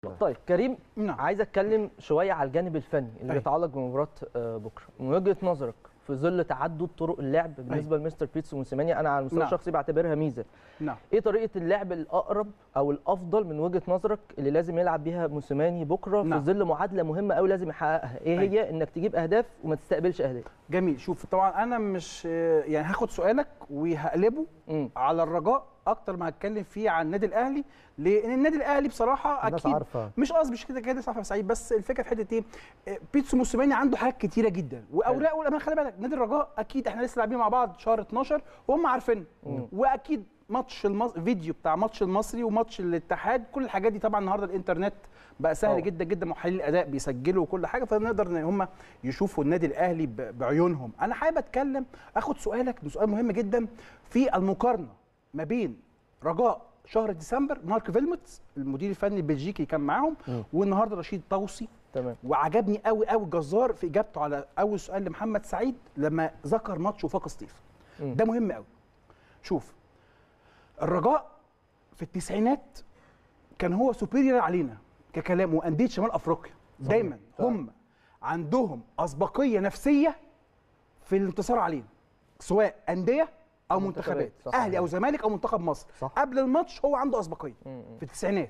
طيب كريم نعم. عايز اتكلم شويه على الجانب الفني اللي أيوة. بيتعلق بمباراه آه، بكره من وجهه نظرك في ظل تعدد طرق اللعب بالنسبه لمستر بيتسو موسيماني انا على المستوى نعم. الشخصي بعتبرها ميزه نعم ايه طريقه اللعب الاقرب او الافضل من وجهه نظرك اللي لازم يلعب بيها موسيماني بكره نعم. في ظل معادله مهمه قوي لازم يحققها ايه أيوة. هي انك تجيب اهداف وما تستقبلش اهداف جميل شوف طبعا انا مش يعني هاخد سؤالك وهقلبه امم على الرجاء اكتر ما هتكلم فيه عن النادي الاهلي لان النادي الاهلي بصراحه الناس اكيد عارفه مش قصدي مش كده كده صح يا سعيد بس الفكره في حته ايه آه، بيتسو موسيماني عنده حاجات كتيره جدا واوراق والامانه خلي بالك نادي الرجاء اكيد احنا لسه لاعبين مع بعض شهر 12 وهم عارفين واكيد ماتش المص... فيديو بتاع ماتش المصري وماتش الاتحاد كل الحاجات دي طبعا النهارده الانترنت بقى سهل طبعا. جدا جدا محللين الاداء بيسجلوا وكل حاجه فنقدر ان هم يشوفوا النادي الاهلي ب... بعيونهم انا حابب اتكلم اخد سؤالك ده سؤال مهم جدا في المقارنه ما بين رجاء شهر ديسمبر مارك فيلموتس المدير الفني البلجيكي كان معاهم والنهارده رشيد طوسي تمام وعجبني قوي قوي جزار في اجابته على اول سؤال لمحمد سعيد لما ذكر ماتش وفاق سطيف مم. ده مهم قوي شوف الرجاء في التسعينات كان هو سوبيريور علينا ككلام وانديه شمال افريقيا دايما هم عندهم اسبقيه نفسيه في الانتصار علينا سواء انديه او منتخبات، منتخبات صح. اهلي او زمالك او منتخب مصر صح. قبل الماتش هو عنده اسبقيه مم. في التسعينات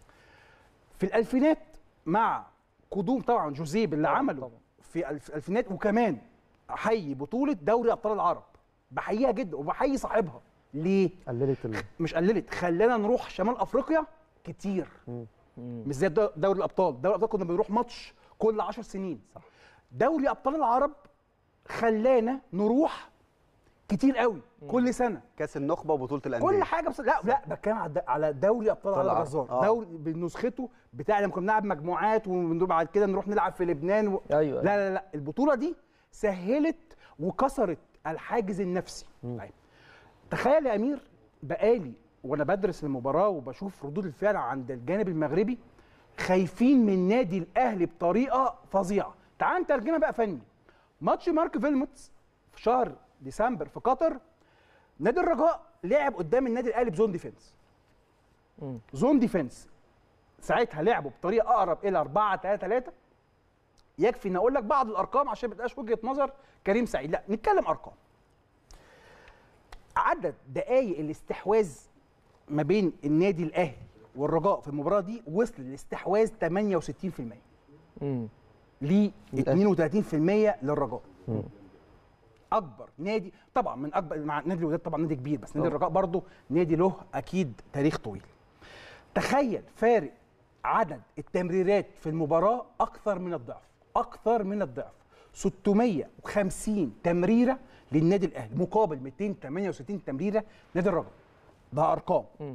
في الالفينات مع قدوم طبعا جوزيب اللي طبعاً، عمله طبعاً. في الف- الالفينات وكمان احيي بطوله دوري ابطال العرب بحييها جدا وبحيي صاحبها ليه قللت ال... مش قللت خلانا نروح شمال افريقيا كتير مم. مش زي دو- دوري الابطال دوري الابطال كنا بنروح ماتش كل 10 سنين صح دوري ابطال العرب خلانا نروح كتير قوي كل سنه كاس النخبه وبطوله الانديه كل حاجه بس لا لا بتكلم على الد- على دوري ابطال أبطال العرب العرب. جزار آه. دوري بنسخته بتاع لما كنا بنلعب مجموعات وبعد كده نروح نلعب في لبنان و... ايوه لا لا لا البطوله دي سهلت وكسرت الحاجز النفسي طيب تخيل يا امير بقالي وانا بدرس المباراه وبشوف ردود الفعل عند الجانب المغربي خايفين من نادي الاهلي بطريقه فظيعه تعال نترجمها بقى فني ماتش مارك فيلموتس في شهر ديسمبر في قطر نادي الرجاء لعب قدام النادي الاهلي بزون ديفense مم. زون ديفense ساعتها لعبوا بطريقه اقرب الى 4 3 3 يكفي ان اقول لك بعض الارقام عشان ما تبقاش وجهه نظر كريم سعيد لا نتكلم ارقام عدد دقائق الاستحواذ ما بين النادي الاهلي والرجاء في المباراه دي وصل للاستحواذ 68% مم. ل 32% للرجاء اكبر نادي طبعا من اكبر مع نادي الوداد طبعا نادي كبير بس نادي الرجاء برضه نادي له اكيد تاريخ طويل تخيل فارق عدد التمريرات في المباراه اكثر من الضعف اكثر من الضعف 650 تمريره للنادي الاهلي مقابل 268 تمريره نادي الرجاء ده ارقام مم.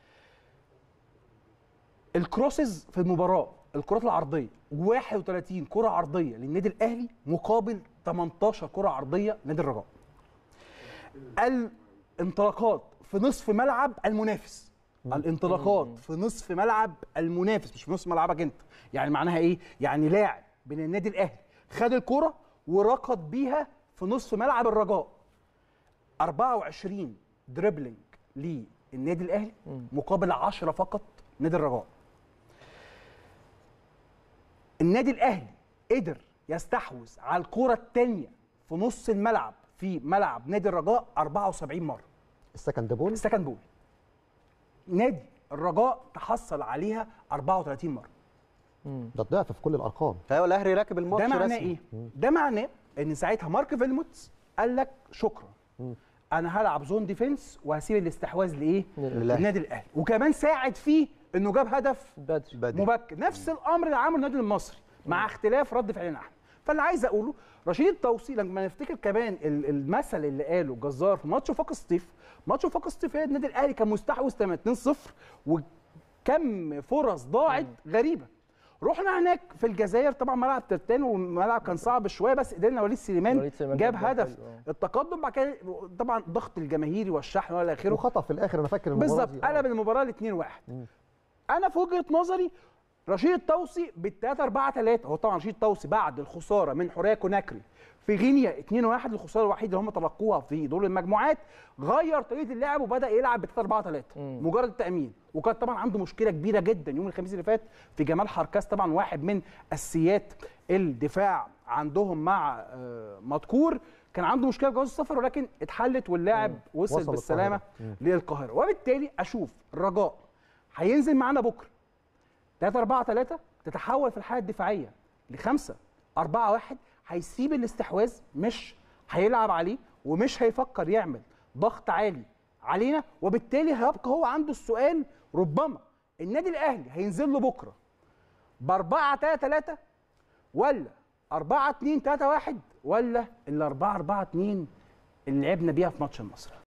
الكروسز في المباراه الكرات العرضيه 31 كره عرضيه للنادي الاهلي مقابل 18 كره عرضيه لنادي الرجاء الانطلاقات في نصف ملعب المنافس الانطلاقات في نصف ملعب المنافس مش في نصف ملعبك انت يعني معناها ايه يعني لاعب من النادي الاهلي خد الكره وركض بيها في نصف ملعب الرجاء 24 دريبلينج للنادي الاهلي مقابل 10 فقط نادي الرجاء النادي الاهلي قدر يستحوذ على الكره الثانيه في نص الملعب في ملعب نادي الرجاء 74 مره السكند بول السكند بول نادي الرجاء تحصل عليها 34 مره ده الضعف في كل الارقام ايوه الاهلي راكب الماتش ده معناه رسمي. ايه ده معناه ان ساعتها مارك فيلموتس قال لك شكرا انا هلعب زون ديفنس وهسيب الاستحواذ لايه للأهلي. للنادي الاهلي وكمان ساعد فيه انه جاب هدف بدري بدري. مبكر نفس الامر اللي عمله النادي المصري مع اختلاف رد فعلنا احنا فاللي عايز اقوله رشيد التوصي لما نفتكر كمان ال- المثل اللي قاله جزار في ماتش وفاق سطيف ماتش وفاق سطيف النادي الاهلي كان مستحوذ 2-0 وكم فرص ضاعت غريبه رحنا هناك في الجزائر طبعا ملعب ترتان والملعب كان صعب شويه بس قدرنا وليد سليمان وليد سليمان جاب جاب جول هدف حلو، آه. التقدم بعد كده طبعا الضغط الجماهيري والشحن والى اخره وخطا في الاخر انا فاكر المباراة بالظبط دي. آه. قلب المباراه ل 2 1 انا في وجهه نظري رشيد الطوسي بال 3 4 3 هو طبعا رشيد الطوسي بعد الخساره من حوريه كوناكري في غينيا 2-1 الخساره الوحيده اللي هم تلقوها في دور المجموعات غير طريقه اللعب وبدا يلعب ب 3 4 3 مجرد التامين وكان طبعا عنده مشكله كبيره جدا يوم الخميس اللي فات في جمال حركاس طبعا واحد من اساسيات الدفاع عندهم مع آه، مذكور كان عنده مشكله في جواز السفر ولكن اتحلت واللاعب وصل, وصل بالسلامه القاهرة. للقاهره وبالتالي اشوف الرجاء هينزل معانا بكره 3 4 3 تتحول في الحاله الدفاعيه ل 5 4 1 هيسيب الاستحواذ مش هيلعب عليه ومش هيفكر يعمل ضغط عالي علينا وبالتالي هيبقى هو عنده السؤال ربما النادي الاهلي هينزل له بكره ب 4 3 3 ولا 4 2 3 1 ولا ال 4 4 2 اللي لعبنا بيها في ماتش النصر